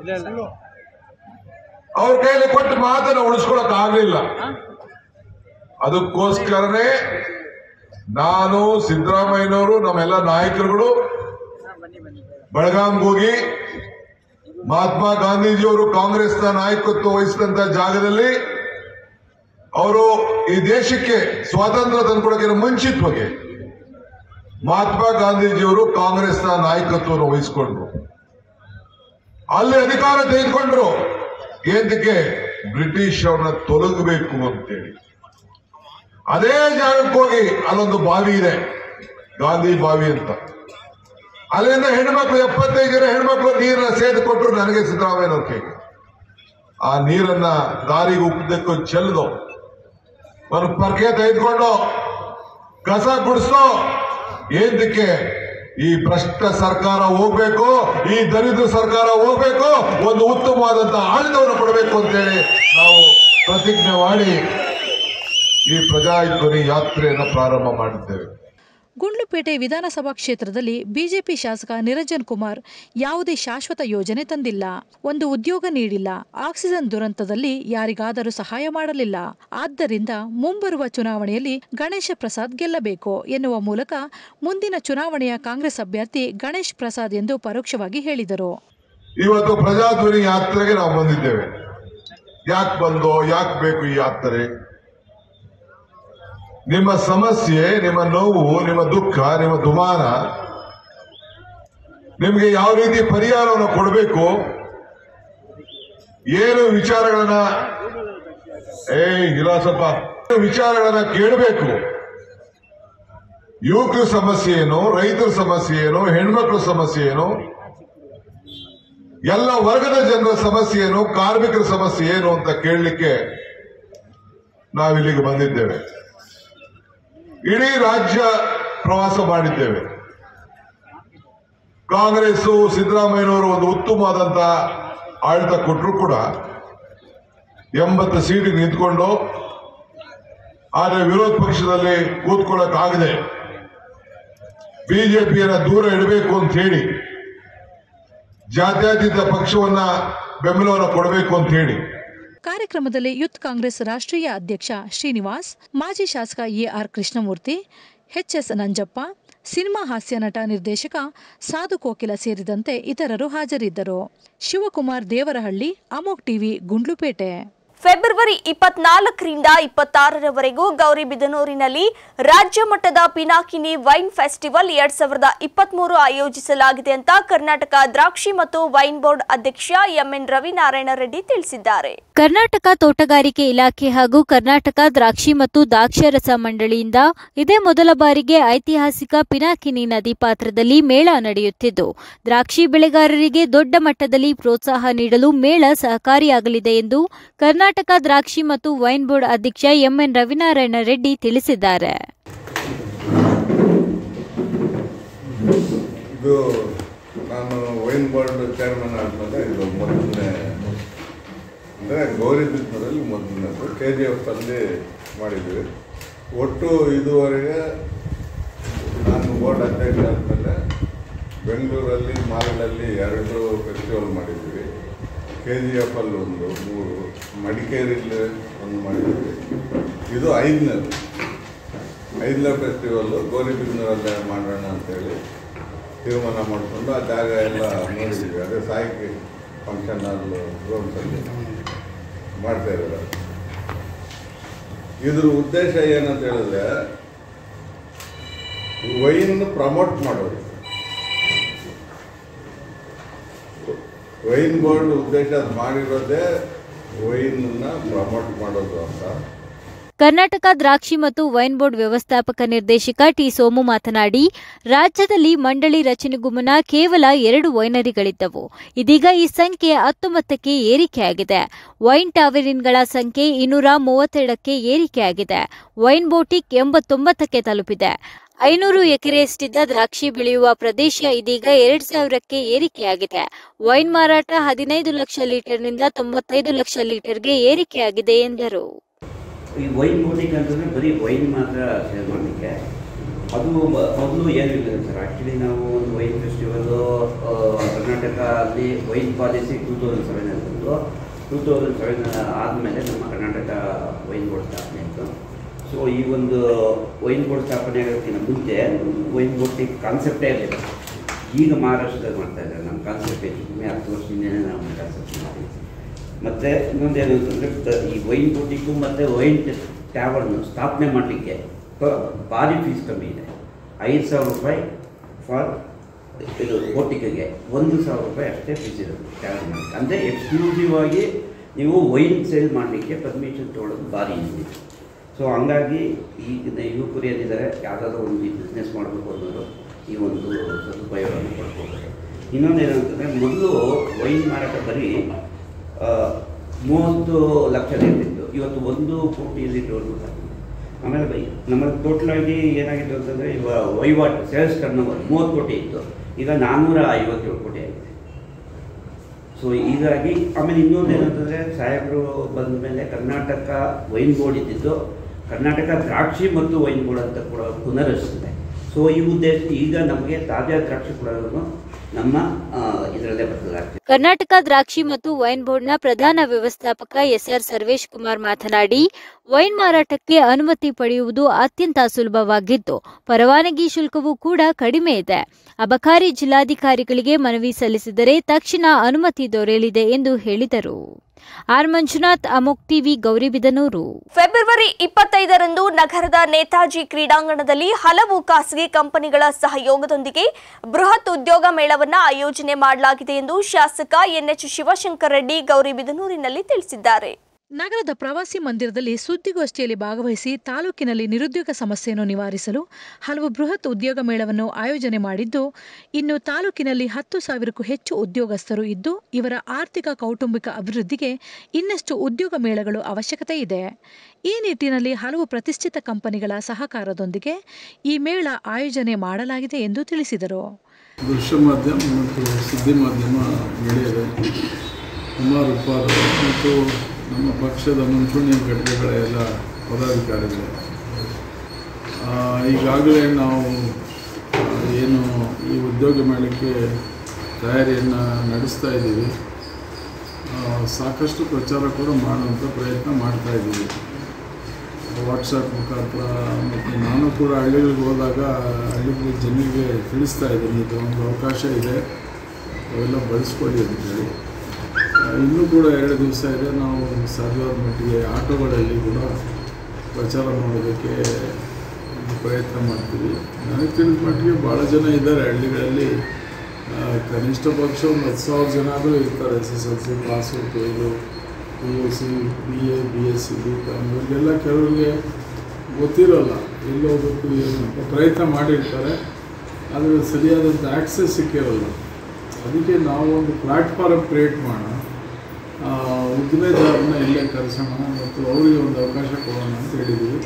ಅವ್ರ ಕೈಯಲ್ಲಿ ಕೊಟ್ಟ ಮಾತನ್ನ ಉಳಿಸ್ಕೊಳಕ್ ಆಗ್ಲಿಲ್ಲ ಅದಕ್ಕೋಸ್ಕರನೇ ನಾನು ಸಿದ್ದರಾಮಯ್ಯನವರು ನಮ್ಮೆಲ್ಲ ನಾಯಕರುಗಳು ಬೆಳಗಾಂಗೆ ಹೋಗಿ ಮಹಾತ್ಮ ಗಾಂಧೀಜಿಯವರು ಕಾಂಗ್ರೆಸ್ನ ನಾಯಕತ್ವ ವಹಿಸಿದಂತ ಜಾಗದಲ್ಲಿ ಅವರು ಈ ದೇಶಕ್ಕೆ ಸ್ವಾತಂತ್ರ್ಯ ತಂದುಕೊಡೋಕೆ ಮುಂಚಿತವಾಗಿ ಮಹಾತ್ಮ ಗಾಂಧೀಜಿಯವರು ಕಾಂಗ್ರೆಸ್ನ ನಾಯಕತ್ವವನ್ನು ವಹಿಸಿಕೊಂಡ್ರು ಅಲ್ಲಿ ಅಧಿಕಾರ ತೆಗೆದುಕೊಂಡ್ರು ಏಂತಕ್ಕೆ ಬ್ರಿಟಿಷ್ ಅವ್ರನ್ನ ತೊಲಗಬೇಕು ಅಂತೇಳಿ ಅದೇ ಜಾಗಕ್ಕೆ ಹೋಗಿ ಅಲ್ಲೊಂದು ಬಾವಿ ಇದೆ ಗಾಂಧಿ ಬಾವಿ ಅಂತ ಅಲ್ಲಿಂದ ಹೆಣ್ಮಕ್ಳು ಎಪ್ಪತ್ತೈದು ಜನ ಹೆಣ್ಮಕ್ಳು ನೀರನ್ನ ಸೇದು ಕೊಟ್ಟರು ನನಗೆ ಸಿದ್ದರಾಮಯ್ಯನವ್ರ ಕೈಗೆ ಆ ನೀರನ್ನ ದಾರಿಗೆ ಉಪ್ಪದಕ್ಕೂ ಚೆಲ್ದು ಒಂದು ಪರ್ಕೆ ತೆಗೆದುಕೊಂಡು ಕಸ ಗುಡಿಸೋ ಏಂತಕ್ಕೆ ಈ ಭ್ರಷ್ಟ ಸರ್ಕಾರ ಹೋಗ್ಬೇಕು ಈ ದರಿದ್ರ ಸರ್ಕಾರ ಹೋಗ್ಬೇಕು ಒಂದು ಉತ್ತಮವಾದಂತ ಆಡಳಿತವನ್ನು ಕೊಡಬೇಕು ಅಂತೇಳಿ ನಾವು ಪ್ರತಿಜ್ಞೆ ಮಾಡಿ ಈ ಪ್ರಜಾಧ್ವನಿ ಯಾತ್ರೆಯನ್ನು ಪ್ರಾರಂಭ ಮಾಡಿದ್ದೇವೆ ಗುಂಡ್ಲುಪೇಟೆ ವಿಧಾನಸಭಾ ಕ್ಷೇತ್ರದಲ್ಲಿ ಬಿಜೆಪಿ ಶಾಸಕ ನಿರಂಜನ್ ಕುಮಾರ್ ಯಾವುದೇ ಶಾಶ್ವತ ಯೋಜನೆ ತಂದಿಲ್ಲ ಒಂದು ಉದ್ಯೋಗ ನೀಡಿಲ್ಲ ಆಕ್ಸಿಜನ್ ದುರಂತದಲ್ಲಿ ಯಾರಿಗಾದರೂ ಸಹಾಯ ಮಾಡಲಿಲ್ಲ ಆದ್ದರಿಂದ ಮುಂಬರುವ ಚುನಾವಣೆಯಲ್ಲಿ ಗಣೇಶ ಪ್ರಸಾದ್ ಗೆಲ್ಲಬೇಕು ಎನ್ನುವ ಮೂಲಕ ಮುಂದಿನ ಚುನಾವಣೆಯ ಕಾಂಗ್ರೆಸ್ ಅಭ್ಯರ್ಥಿ ಗಣೇಶ್ ಪ್ರಸಾದ್ ಎಂದು ಪರೋಕ್ಷವಾಗಿ ಹೇಳಿದರು ಇವತ್ತು ಪ್ರಜಾಧ್ವನಿ ಯಾತ್ರೆಗೆ ನಾವು ಬಂದಿದ್ದೇವೆ ಯಾಕೆ ಬಂದೋ ಯಾಕೆ ಬೇಕು ಈ ಯಾತ್ರೆ ನಿಮ್ಮ ಸಮಸ್ಯೆ ನಿಮ್ಮ ನೋವು ನಿಮ್ಮ ದುಃಖ ನಿಮ್ಮ ದುಮಾನ ನಿಮಗೆ ಯಾವ ರೀತಿ ಪರಿಹಾರವನ್ನು ಕೊಡಬೇಕು ಏನು ವಿಚಾರಗಳನ್ನ ಏ ಇಲ್ಲ ಸ್ವಲ್ಪ ವಿಚಾರಗಳನ್ನ ಕೇಳಬೇಕು ಯುವಕರ ಸಮಸ್ಯೆ ಏನು ರೈತರ ಸಮಸ್ಯೆ ಏನು ಹೆಣ್ಮಕ್ಳ ಸಮಸ್ಯೆ ಏನು ಎಲ್ಲ ವರ್ಗದ ಜನರ ಸಮಸ್ಯೆ ಏನು ಕಾರ್ಮಿಕರ ಸಮಸ್ಯೆ ಏನು ಅಂತ ಕೇಳಲಿಕ್ಕೆ ನಾವಿಲ್ಲಿಗೆ ಬಂದಿದ್ದೇವೆ ಇಡೀ ರಾಜ್ಯ ಪ್ರವಾಸ ಮಾಡಿದ್ದೇವೆ ಕಾಂಗ್ರೆಸ್ ಸಿದ್ದರಾಮಯ್ಯನವರು ಒಂದು ಉತ್ತಮವಾದಂತ ಆಡಳಿತ ಕೊಟ್ಟರು ಕೂಡ ಎಂಬತ್ತು ಸೀಟಿಗೆ ನಿಂತ್ಕೊಂಡು ಆದರೆ ವಿರೋಧ ಪಕ್ಷದಲ್ಲಿ ಕೂತ್ಕೊಳ್ಳಕ್ಕಾಗದೆ ಬಿಜೆಪಿಯನ್ನ ದೂರ ಇಡಬೇಕು ಅಂತ ಹೇಳಿ ಜಾತ್ಯತೀತ ಪಕ್ಷವನ್ನ ಬೆಂಬಲವನ್ನು ಕೊಡಬೇಕು ಅಂತ ಹೇಳಿ ಕಾರ್ಯಕ್ರಮದಲ್ಲಿ ಯೂತ್ ಕಾಂಗ್ರೆಸ್ ರಾಷ್ಟ್ರೀಯ ಅಧ್ಯಕ್ಷ ಶ್ರೀನಿವಾಸ್ ಮಾಜಿ ಶಾಸಕ AR Krishnamurthy HS Nanjappa cinema ಹಾಸ್ಯ ನಟ ನಿರ್ದೇಶಕ ಸಾಧು ಕೋಕಿಲ ಸೇರಿದಂತೆ ಇತರರು ಹಾಜರಿದ್ದರು ಶಿವಕುಮಾರ್ ದೇವರಹಳ್ಳಿ ಅಮೋಕ್ ಟಿವಿ ಗುಂಡ್ಲುಪೇಟೆ ಫೆಬ್ರವರಿ ಇಪ್ಪತ್ನಾಲ್ಕರಿಂದ ಇಪ್ಪತ್ತಾರರವರೆಗೂ ಗೌರಿಬಿದನೂರಿನಲ್ಲಿ ರಾಜ್ಯ ಮಟ್ಟದ ಪಿನಾಕಿನಿ ವೈನ್ ಫೆಸ್ಟಿವಲ್ ಎರಡ್ ಸಾವಿರದ ಇಪ್ಪತ್ಮೂರು ಆಯೋಜಿಸಲಾಗಿದೆ ಅಂತ ಕರ್ನಾಟಕ ದ್ರಾಕ್ಷಿ ಮತ್ತು ವೈನ್ ಬೋರ್ಡ್ ಅಧ್ಯಕ್ಷ ಎಂಎನ್ ರವಿನಾರಾಯಣ ರೆಡ್ಡಿ ತಿಳಿಸಿದ್ದಾರೆ ಕರ್ನಾಟಕ ತೋಟಗಾರಿಕೆ ಇಲಾಖೆ ಹಾಗೂ ಕರ್ನಾಟಕ ದ್ರಾಕ್ಷಿ ಮತ್ತು ದ್ರಾಕ್ಷರಸ ಮಂಡಳಿಯಿಂದ ಇದೇ ಮೊದಲ ಬಾರಿಗೆ ಐತಿಹಾಸಿಕ ಪಿನಾಕಿನಿ ನದಿ ಪಾತ್ರದಲ್ಲಿ ಮೇಳ ನಡೆಯುತ್ತಿದ್ದು ದ್ರಾಕ್ಷಿ ಬೆಳೆಗಾರರಿಗೆ ದೊಡ್ಡ ಮಟ್ಟದಲ್ಲಿ ಪ್ರೋತ್ಸಾಹ ನೀಡಲು ಮೇಳ ಸಹಕಾರಿಯಾಗಲಿದೆ ಎಂದು ಕರ್ನಾಟಕ ದ್ರಾಕ್ಷಿ ಮತ್ತು ವೈನ್ ಬೋರ್ಡ್ ಅಧ್ಯಕ್ಷ ಎಂಎನ್ ರವಿನಾರಾಯಣ ರೆಡ್ಡಿ ತಿಳಿಸಿದ್ದಾರೆ ಇದು ನಾನು ವೈನ್ ಬೋರ್ಡ್ ಚೇರ್ಮನ್ ಆದ್ಮೇಲೆ ಇದು ಮೊದಲನೇ ಅಂದರೆ ಗೌರಿಬಿದ್ನೂರಲ್ಲಿ ಮೊದಲನೇದು ಕೆ ಜಿ ಎಫ್ ಅಲ್ಲಿ ಮಾಡಿದ್ವಿ ಒಟ್ಟು ಇದುವರೆಗೆ ನಾನು ಬೋರ್ಡ್ ಅಧ್ಯಕ್ಷ ಆದಮೇಲೆ ಬೆಂಗಳೂರಲ್ಲಿ ಮಾಲ್ಗಳಲ್ಲಿ ಎರಡು ಫೆಸ್ಟಿವಲ್ ಮಾಡಿದ್ವಿ ಕೆ ಜಿ ಎಫ್ ಅಲ್ಲಿ ಒಂದು ಮೂರು ಮಡಿಕೇರಿಯಲ್ಲಿ ಒಂದು ಮಾಡಿದ್ವಿ ಇದು ಐದನೇದು ಐದನೇ ಫೆಸ್ಟಿವಲ್ಲು ಗೌರಿಬಿದ್ನೂರಲ್ಲೇ ಮಾಡೋಣ ಅಂತೇಳಿ ತೀರ್ಮಾನ ಮಾಡಿಕೊಂಡು ಆ ಜಾಗ ಎಲ್ಲ ನೋಡಿದ್ವಿ ಅದೇ ಸಾಹಿತ್ಯ ಫಂಕ್ಷನ್ ಹಾಲ್ ಗ್ರೌಂಡ್ಸಲ್ಲಿ ಮಾಡ್ತಾ ಇದ್ದಾರೆ ಇದ್ರ ಉದ್ದೇಶ ಏನಂತ ಹೇಳಿದ್ರೆ ವೈನ್ ಪ್ರಮೋಟ್ ಮಾಡೋದು ವೈನ್ ಬೋರ್ಡ್ ಉದ್ದೇಶ ಅದ್ ಮಾಡಿರೋದೇ ವೈನ್ನ ಪ್ರಮೋಟ್ ಮಾಡೋದು ಅಂತ ಕರ್ನಾಟಕ ದ್ರಾಕ್ಷಿ ಮತ್ತು ವೈನ್ ಬೋರ್ಡ್ ವ್ಯವಸ್ಥಾಪಕ ನಿರ್ದೇಶಕ ಟಿ ಸೋಮು ಮಾತನಾಡಿ ರಾಜ್ಯದಲ್ಲಿ ಮಂಡಳಿ ರಚನೆಗೂ ಮುನ್ನ ಕೇವಲ ಎರಡು ವೈನರಿಗಳಿದ್ದವು ಇದೀಗ ಈ ಸಂಖ್ಯೆ ಹತ್ತೊಂಬತ್ತಕ್ಕೆ ಏರಿಕೆಯಾಗಿದೆ ವೈನ್ ಟಾವೆರಿನ್ಗಳ ಸಂಖ್ಯೆ ಇನ್ನೂರ ಮೂವತ್ತೆರಡಕ್ಕೆ ಏರಿಕೆಯಾಗಿದೆ ವೈನ್ ಬೋಟಿಕ್ ಎಂಬತ್ತೊಂಬತ್ತಕ್ಕೆ ತಲುಪಿದೆ ಐನೂರು ಎಕರೆಯಷ್ಟಿದ್ದ ದ್ರಾಕ್ಷಿ ಬೆಳೆಯುವ ಪ್ರದೇಶ ಇದೀಗ ಎರಡ್ ಸಾವಿರಕ್ಕೆ ಏರಿಕೆಯಾಗಿದೆ ವೈನ್ ಮಾರಾಟ ಹದಿನೈದು ಲಕ್ಷ ಲೀಟರ್ನಿಂದ ತೊಂಬತ್ತೈದು ಲಕ್ಷ ಲೀಟರ್ಗೆ ಏರಿಕೆಯಾಗಿದೆ ಎಂದರು ಈ ವೈನ್ ಬೋಟಿಂಗ್ ಅಂತಂದರೆ ಬರೀ ವೈನ್ ಮಾತ್ರ ಸೇಲ್ ಮಾಡಲಿಕ್ಕೆ ಅದು ಮ- ಮೊದಲು ಏನೂ ಇಲ್ಲ ಸರ್ ಆ್ಯಕ್ಚುಲಿ ನಾವು ಒಂದು ವೈನ್ ಫೆಸ್ಟಿವಲ್ಲು ಕರ್ನಾಟಕ ಅಲ್ಲಿ ವೈನ್ ಪಾಲಿಸಿ ಟೂ ತೌಸಂಡ್ ಸೆವೆನಲ್ಲಿ ಬಂದು ಟೂ ತೌಸಂಡ್ ಸೆವೆನ್ ಆದಮೇಲೆ ನಮ್ಮ ಕರ್ನಾಟಕ ವೈನ್ ಬೋರ್ಡ್ ಸ್ಥಾಪನೆ ಆಯಿತು ಸೊ ಈ ಒಂದು ವೈನ್ ಬೋರ್ಡ್ ಸ್ಥಾಪನೆ ಆಗೋದಕ್ಕಿಂತ ಮುಂಚೆ ವೈನ್ ಬೋಟಿಂಗ್ ಕಾನ್ಸೆಪ್ಟೇ ಇರಲಿಲ್ಲ ಈಗ ಮಹಾರಾಷ್ಟ್ರದಲ್ಲಿ ಮಾಡ್ತಾ ಇದ್ದಾರೆ ನಮ್ಮ ಕಾನ್ಸೆಪ್ಟ್ ಹೆಚ್ಚು ಕಮ್ಮಿ ಹತ್ತು ವರ್ಷದಿಂದಲೇ ನಾವು ಕಾನ್ಸೆಪ್ಟ್ ಮಾಡಿ ಮತ್ತು ಇನ್ನೊಂದೇನು ಅಂತಂದರೆ ಈ ವೈನ್ ಬೋಟಿಂಗು ಮತ್ತು ವೈನ್ ಟ್ಯಾವರ್ನು ಸ್ಥಾಪನೆ ಮಾಡಲಿಕ್ಕೆ ಭಾರಿ ಫೀಸ್ ಕಮ್ಮಿ ಇದೆ ಐದು ಸಾವಿರ ರೂಪಾಯಿ ಫಾರ್ ಇದು ಬೋಟಿಂಗಿಗೆ ಒಂದು ಸಾವಿರ ರೂಪಾಯಿ ಅಷ್ಟೇ ಫೀಸ್ ಇರೋದು ಟ್ಯಾವರ್ ಮಾಡಲಿಕ್ಕೆ ಅಂದರೆ ಎಕ್ಸ್ಕ್ಲೂಸಿವ್ ಆಗಿ ನೀವು ವೈನ್ ಸೇಲ್ ಮಾಡಲಿಕ್ಕೆ ಪರ್ಮಿಷನ್ ತೊಗೊಳ್ಳೋದು ಭಾರಿ ಈಸಿ ಸೊ ಹಂಗಾಗಿ ಈಗ ಯುವಕರು ಏನಿದ್ದಾರೆ ಯಾವುದಾದ್ರೂ ಒಂದು ಬಿಸ್ನೆಸ್ ಮಾಡಬೇಕು ಅನ್ನೋರು ಈ ಒಂದು ಸದುಪಯೋಗವನ್ನು ಪಡ್ಕೋಬೇಕು ಇನ್ನೊಂದು ಏನಂತಂದರೆ ಮೊದಲು ವೈನ್ ಮಾರಾಟ ಬರೀ ಆ, ಮೂವತ್ತು ಲಕ್ಷ ಇರ್ತಿತ್ತು ಇವತ್ತು ಒಂದು ಕೋಟಿ ಲೀಟರ್ವರೆಗೂ ಬಂದಿದೆ. ಆಮೇಲೆ ಬೈ ನಮ್ಮಲ್ಲಿ ಟೋಟಲ್ ಆಗಿ ಏನಾಗಿತ್ತು ಅಂತಂದರೆ ಇವಾಗ ವಹಿವಾಟು ಸೇಲ್ಸ್ ಟರ್ನ್ ಓವರ್ ಮೂವತ್ತು ಕೋಟಿ ಇತ್ತು ಈಗ ನಾನ್ನೂರ ಐವತ್ತೇಳು ಕೋಟಿ ಆಗಿದೆ ಸೊ ಹೀಗಾಗಿ ಆಮೇಲೆ ಇನ್ನೊಂದು ಏನಂತಂದರೆ ಸಾಹೇಬರು ಬಂದ ಮೇಲೆ ಕರ್ನಾಟಕ ವೈನ್ ಬೋರ್ಡ್ ಇದ್ದಿದ್ದು ಕರ್ನಾಟಕ ದ್ರಾಕ್ಷಿ ಮತ್ತು ವೈನ್ ಬೋರ್ಡ್ ಅಂತ ಕೂಡ ಪುನರ್ರಚಿಸಿದೆ ಸೊ ಈ ಉದ್ದೇಶ ಈಗ ನಮಗೆ ತಾಜಾ ದ್ರಾಕ್ಷಿ ಕೊಡೋದನ್ನು ನಮ್ಮ ಇದರಲ್ಲೇ ಬದಲಾಗ್ತದೆ ಕರ್ನಾಟಕ ದ್ರಾಕ್ಷಿ ಮತ್ತು ವೈನ್ ಬೋರ್ಡ್ನ ಪ್ರಧಾನ ವ್ಯವಸ್ಥಾಪಕ ಎಸ್ಆರ್ ಸರ್ವೇಶ್ ಕುಮಾರ್ ಮಾತನಾಡಿ ವೈನ್ ಮಾರಾಟಕ್ಕೆ ಅನುಮತಿ ಪಡೆಯುವುದು ಅತ್ಯಂತ ಸುಲಭವಾಗಿದ್ದು ಪರವಾನಗಿ ಶುಲ್ಕವೂ ಕೂಡ ಕಡಿಮೆ ಇದೆ ಅಬಕಾರಿ ಜಿಲ್ಲಾಧಿಕಾರಿಗಳಿಗೆ ಮನವಿ ಸಲ್ಲಿಸಿದರೆ ತಕ್ಷಣ ಅನುಮತಿ ದೊರೆಯಲಿದೆ ಎಂದು ಹೇಳಿದರು ಆರ್ ಮಂಜುನಾಥ್ ಅಮೋಕ್ ಟಿವಿ ಗೌರಿಬಿದನೂರು ಫೆಬ್ರವರಿ ಇಪ್ಪತ್ತೈದರಂದು ನಗರದ ನೇತಾಜಿ ಕ್ರೀಡಾಂಗಣದಲ್ಲಿ ಹಲವು ಖಾಸಗಿ ಕಂಪನಿಗಳ ಸಹಯೋಗದೊಂದಿಗೆ ಬೃಹತ್ ಉದ್ಯೋಗ ಮೇಳವನ್ನ ಆಯೋಜನೆ ಮಾಡಲಾಗಿದೆ ಎಂದು ಶಾಸಕ ಎನ್ಎಚ್ ಶಿವಶಂಕರ್ ರೆಡ್ಡಿ ಗೌರಿಬಿದನೂರಿನಲ್ಲಿ ತಿಳಿಸಿದ್ದಾರೆ ನಗರದ ಪ್ರವಾಸಿ ಮಂದಿರದಲ್ಲಿ ಸುದ್ದಿಗೋಷ್ಠಿಯಲ್ಲಿ ಭಾಗವಹಿಸಿ ತಾಲೂಕಿನಲ್ಲಿ ನಿರುದ್ಯೋಗ ಸಮಸ್ಯೆಯನ್ನು ನಿವಾರಿಸಲು ಹಲವು ಬೃಹತ್ ಉದ್ಯೋಗ ಮೇಳವನ್ನು ಆಯೋಜನೆ ಮಾಡಿದ್ದು ಇನ್ನು ತಾಲೂಕಿನಲ್ಲಿ ಹತ್ತು ಸಾವಿರಕ್ಕೂ ಹೆಚ್ಚು ಉದ್ಯೋಗಸ್ಥರು ಇದ್ದು ಇವರ ಆರ್ಥಿಕ ಕೌಟುಂಬಿಕ ಅಭಿವೃದ್ಧಿಗೆ ಇನ್ನಷ್ಟು ಉದ್ಯೋಗ ಮೇಳಗಳು ಅವಶ್ಯಕತೆ ಇದೆ ಈ ನಿಟ್ಟಿನಲ್ಲಿ ಹಲವು ಪ್ರತಿಷ್ಠಿತ ಕಂಪನಿಗಳ ಸಹಕಾರದೊಂದಿಗೆ ಈ ಮೇಳ ಆಯೋಜನೆ ಮಾಡಲಾಗಿದೆ ಎಂದು ತಿಳಿಸಿದರು ದೃಶ್ಯ ಮಾಧ್ಯಮ ಮತ್ತು ಸುದ್ದಿ ಮಾಧ್ಯಮ ನಡೆಯದೆ ಕುಮಾರ್ ಉಪ್ಪಾರ್ ಮತ್ತು ನಮ್ಮ ಪಕ್ಷದ ಮುಂಚೂಣಿ ಘಟಕಗಳ ಎಲ್ಲ ಪದಾಧಿಕಾರಿಗಳು ಆ, ಈಗಾಗಲೇ ನಾವು ಆ, ಏನು ಈ ಉದ್ಯೋಗ ಮೇಳಕ್ಕೆ ತಯಾರಿಯನ್ನು ನಡೆಸ್ತಾ ಇದ್ದೀವಿ ಆ, ಸಾಕಷ್ಟು ಪ್ರಚಾರ ಕೂಡ ಮಾಡುವಂಥ ಪ್ರಯತ್ನ ಮಾಡ್ತಾ ಇದ್ದೀವಿ ವಾಟ್ಸಪ್ ಮುಖಾಂತರ ಮತ್ತು ನಾನು ಕೂಡ ಹಳ್ಳಿಗಳಿಗೆ ಹೋದಾಗ ಹಳ್ಳಿಗಳ ಜನರಿಗೆ ತಿಳಿಸ್ತಾ ಇದ್ದೀನಿ ಇದು ಒಂದು ಅವಕಾಶ ಇದೆ ಅವೆಲ್ಲ ಬಳಸ್ಕೊಳ್ಳಿ ಅಂತೇಳಿ ಆ, ಇನ್ನೂ ಕೂಡ ಎರಡು ದಿವಸ ಇದೆ ನಾವು ಸಾಧ್ಯವಾದ ಮಟ್ಟಿಗೆ ಆಟೋಗಳಲ್ಲಿ ಕೂಡ ಪ್ರಚಾರ ಮಾಡೋದಕ್ಕೆ ಒಂದು ಪ್ರಯತ್ನ ಮಾಡ್ತೀವಿ ನನಗೆ ತಿಳಿದ ಮಟ್ಟಿಗೆ ಭಾಳ ಜನ ಇದ್ದಾರೆ ಹಳ್ಳಿಗಳಲ್ಲಿ ಆ, ಕನಿಷ್ಠ ಪಕ್ಷ ಒಂದು ಹತ್ತು ಸಾವಿರ ಜನ ಆದರೂ ಇರ್ತಾರೆ S S L C pass fail P U C B A B S C B com ಇವರಿಗೆಲ್ಲ ಕೆಲವರಿಗೆ ಗೊತ್ತಿರೋಲ್ಲ ಎಲ್ಲಿ ಹೋಗ್ಬೇಕು ಏನು ಅಂತ ಪ್ರಯತ್ನ ಮಾಡಿರ್ತಾರೆ ಆದರೆ ಸರಿಯಾದಂಥ ಆ್ಯಕ್ಸೆಸ್ ಸಿಕ್ಕಿರೋಲ್ಲ ಅದಕ್ಕೆ ನಾವು ಒಂದು ಪ್ಲ್ಯಾಟ್ಫಾರ್ಮ್ ಕ್ರಿಯೇಟ್ ಮಾಡೋಣ ಆ, ಉದ್ದಿಮೆದಾರರನ್ನ ಇಲ್ಲೇ ಕರೆಸೋಣ ಮತ್ತು ಅವರಿಗೆ ಒಂದು ಅವಕಾಶ ಕೊಡೋಣ ಅಂತ ಹೇಳಿದ್ದೀವಿ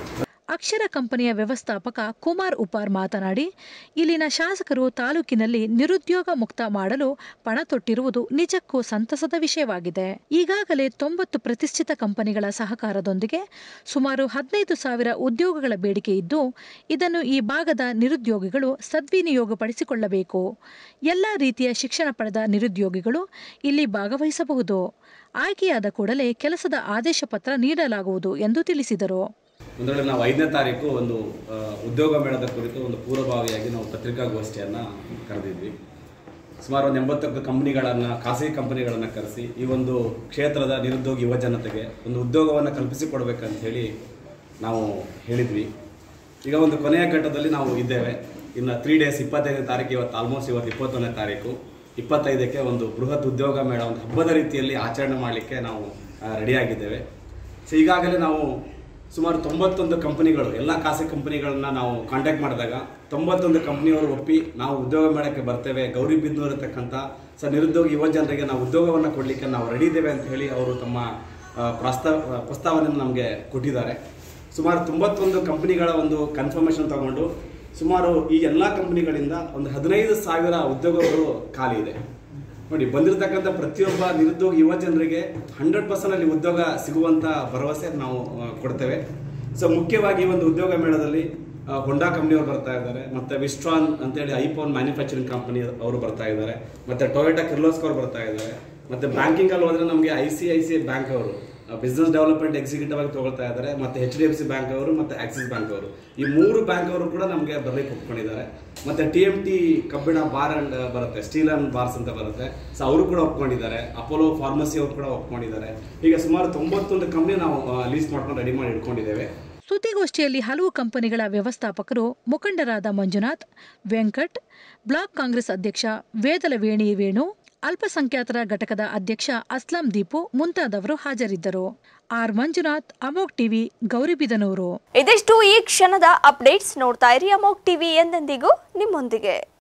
ಅಕ್ಷರ ಕಂಪನಿಯ ವ್ಯವಸ್ಥಾಪಕ ಕುಮಾರ್ ಉಪಾರ್ ಮಾತನಾಡಿ ಇಲ್ಲಿನ ಶಾಸಕರು ತಾಲೂಕಿನಲ್ಲಿ ನಿರುದ್ಯೋಗ ಮುಕ್ತ ಮಾಡಲು ಪಣ ತೊಟ್ಟಿರುವುದು ನಿಜಕ್ಕೂ ಸಂತಸದ ವಿಷಯವಾಗಿದೆ ಈಗಾಗಲೇ ತೊಂಬತ್ತು ಪ್ರತಿಷ್ಠಿತ ಕಂಪನಿಗಳ ಸಹಕಾರದೊಂದಿಗೆ ಸುಮಾರು ಹದಿನೈದು ಸಾವಿರ ಉದ್ಯೋಗಗಳ ಬೇಡಿಕೆ ಇದ್ದು ಇದನ್ನು ಈ ಭಾಗದ ನಿರುದ್ಯೋಗಿಗಳು ಸದ್ವಿನಿಯೋಗಪಡಿಸಿಕೊಳ್ಳಬೇಕು ಎಲ್ಲ ರೀತಿಯ ಶಿಕ್ಷಣ ಪಡೆದ ನಿರುದ್ಯೋಗಿಗಳು ಇಲ್ಲಿ ಭಾಗವಹಿಸಬಹುದು ಆಯ್ಕೆಯಾದ ಕೂಡಲೇ ಕೆಲಸದ ಆದೇಶ ಪತ್ರ ನೀಡಲಾಗುವುದು ಎಂದು ತಿಳಿಸಿದರು ಒಂದು ವೇಳೆ ನಾವು ಐದನೇ ತಾರೀಕು ಒಂದು ಆ, ಉದ್ಯೋಗ ಮೇಳದ ಕುರಿತು ಒಂದು ಪೂರ್ವಭಾವಿಯಾಗಿ ನಾವು ಪತ್ರಿಕಾಗೋಷ್ಠಿಯನ್ನು ಕರೆದಿದ್ವಿ ಸುಮಾರು ಒಂದು ಎಂಬತ್ತಕ್ಕೂ ಕಂಪ್ನಿಗಳನ್ನು ಖಾಸಗಿ ಕಂಪನಿಗಳನ್ನು ಕರೆಸಿ ಈ ಒಂದು ಕ್ಷೇತ್ರದ ನಿರುದ್ಯೋಗಿ ಯುವ ಜನತೆಗೆ ಒಂದು ಉದ್ಯೋಗವನ್ನು ಕಲ್ಪಿಸಿಕೊಡ್ಬೇಕಂತ ಹೇಳಿ ನಾವು ಹೇಳಿದ್ವಿ ಈಗ ಒಂದು ಕೊನೆಯ ಘಟ್ಟದಲ್ಲಿ ನಾವು ಇದ್ದೇವೆ ಇನ್ನು ತ್ರೀ ಡೇಸ್ ಇಪ್ಪತ್ತೈದನೇ ತಾರೀಕು ಇವತ್ತು ಆಲ್ಮೋಸ್ಟ್ ಇವತ್ತು ಇಪ್ಪತ್ತೊಂದನೇ ತಾರೀಕು ಇಪ್ಪತ್ತೈದಕ್ಕೆ ಒಂದು ಬೃಹತ್ ಉದ್ಯೋಗ ಮೇಳ ಒಂದು ಹಬ್ಬದ ರೀತಿಯಲ್ಲಿ ಆಚರಣೆ ಮಾಡಲಿಕ್ಕೆ ನಾವು ರೆಡಿಯಾಗಿದ್ದೇವೆ ಸೊ ಈಗಾಗಲೇ ನಾವು ಸುಮಾರು ತೊಂಬತ್ತೊಂದು ಕಂಪನಿಗಳು ಎಲ್ಲ ಖಾಸಗಿ ಕಂಪನಿಗಳನ್ನ ನಾವು ಕಾಂಟ್ಯಾಕ್ಟ್ ಮಾಡಿದಾಗ ತೊಂಬತ್ತೊಂದು ಕಂಪನಿಯವರು ಒಪ್ಪಿ ನಾವು ಉದ್ಯೋಗ ಮೇಳಕ್ಕೆ ಬರ್ತೇವೆ ಗೌರಿಬಿದನೂರು ಇರತಕ್ಕಂಥ ಸೊ ನಿರುದ್ಯೋಗಿ ಯುವ ಜನರಿಗೆ ನಾವು ಉದ್ಯೋಗವನ್ನು ಕೊಡಲಿಕ್ಕೆ ನಾವು ರೆಡಿ ಇದ್ದೇವೆ ಅಂತ ಹೇಳಿ ಅವರು ತಮ್ಮ ಆ, ಪ್ರಸ್ತಾವ ಪ್ರಸ್ತಾವನೆಯನ್ನು ನಮಗೆ ಕೊಟ್ಟಿದ್ದಾರೆ ಸುಮಾರು ತೊಂಬತ್ತೊಂದು ಕಂಪನಿಗಳ ಒಂದು ಕನ್ಫರ್ಮೇಷನ್ ತಗೊಂಡು ಸುಮಾರು ಈ ಎಲ್ಲ ಕಂಪನಿಗಳಿಂದ ಒಂದು ಹದಿನೈದು ಸಾವಿರ ಉದ್ಯೋಗಗಳು ಖಾಲಿ ಇದೆ ನೋಡಿ ಬಂದಿರತಕ್ಕಂಥ ಪ್ರತಿಯೊಬ್ಬ ನಿರುದ್ಯೋಗ ಯುವ ಜನರಿಗೆ ಹಂಡ್ರೆಡ್ ಪರ್ಸೆಂಟ್ ಅಲ್ಲಿ ಉದ್ಯೋಗ ಸಿಗುವಂತ ಭರವಸೆ ನಾವು ಆ, ಕೊಡ್ತೇವೆ ಸೊ ಮುಖ್ಯವಾಗಿ ಈ ಒಂದು ಉದ್ಯೋಗ ಮೇಳದಲ್ಲಿ ಆ, ಹೊಂಡಾ ಕಂಪ್ನಿಯವರು ಬರ್ತಾ ಇದ್ದಾರೆ ಮತ್ತೆ ವಿಸ್ಟ್ರಾನ್ ಅಂತೇಳಿ ಐಫೋನ್ ಮ್ಯಾನುಫ್ಯಾಕ್ಚರಿಂಗ್ ಕಂಪನಿ ಅವರು ಬರ್ತಾ ಇದ್ದಾರೆ ಮತ್ತೆ ಟೊಯೋಟಾ ಕಿರ್ಲೋಸ್ಕರ್ ಬರ್ತಾ ಇದ್ದಾರೆ ಮತ್ತೆ ಬ್ಯಾಂಕಿಂಗ್ ಅಲ್ಲಿ ಹೋದ್ರೆ ನಮಗೆ I C I C bank ಅವರು ಬಿಸ್ನೆಸ್ ಡೆವಲಪ್ಮೆಂಟ್ ಎಕ್ಸಿಕ್ಯೂಟಿವ್ ಆಗಿ ತಗೊಳ್ತಾ ಇದ್ದಾರೆ ಮತ್ತೆ H D F C bank ಅವರು ಮತ್ತೆ ಆಕ್ಸಿಸ್ ಬ್ಯಾಂಕ್ ಅವರು ಈ ಮೂರು ಬ್ಯಾಂಕ್ ಅವರು ಕೂಡ ನಮಗೆ ಬರ್ಲಿಕ್ಕೆ ಒಪ್ಕೊಂಡಿದ್ದಾರೆ ಮತ್ತೆ ಟಿ ಎಂ ಟಿ ಕಬ್ಬಿಣ ಬಾರ್ ಅಂಡ್ ಬರುತ್ತೆ ಸ್ಟೀಲ್ ಅಂಡ್ ಬಾರ್ಸ್ ಅಂತ ಬರುತ್ತೆ ಸೊ ಅವರು ಕೂಡ ಒಪ್ಕೊಂಡಿದ್ದಾರೆ ಅಪೋಲೋ ಫಾರ್ಮಸಿ ಅವರು ಕೂಡ ಒಪ್ಕೊಂಡಿದ್ದಾರೆ ಈಗ ಸುಮಾರು ತೊಂಬತ್ತೊಂದು ಕಂಪ್ನಿ ನಾವು ಲೀಸ್ಟ್ ಮಾಡ್ಕೊಂಡು ರೆಡಿ ಮಾಡಿ ಇಟ್ಕೊಂಡಿದ್ದೇವೆ ಸುದ್ದಿಗೋಷ್ಠಿಯಲ್ಲಿ ಹಲವು ಕಂಪನಿಗಳ ವ್ಯವಸ್ಥಾಪಕರು ಮುಖಂಡರಾದ ಮಂಜುನಾಥ್ ವೆಂಕಟ್ ಬ್ಲಾಕ್ ಕಾಂಗ್ರೆಸ್ ಅಧ್ಯಕ್ಷ ವೇದಲವೇಣಿ ವೇಣು ಅಲ್ಪಸಂಖ್ಯಾತರ ಘಟಕದ ಅಧ್ಯಕ್ಷ ಅಸ್ಲಾಂ ದೀಪು ಮುಂತಾದವರು ಹಾಜರಿದ್ದರು ಆರ್ ಮಂಜುನಾಥ್ ಅಮೋಕ್ ಟಿವಿ ಗೌರಿಬಿದನೂರು ಇದಿಷ್ಟು ಈ ಕ್ಷಣದ ಅಪ್ಡೇಟ್ಸ್ ನೋಡ್ತಾ ಇರಿ ಅಮೋಕ್ ಟಿವಿ ಎಂದೆಂದಿಗೂ ನಿಮ್ಮೊಂದಿಗೆ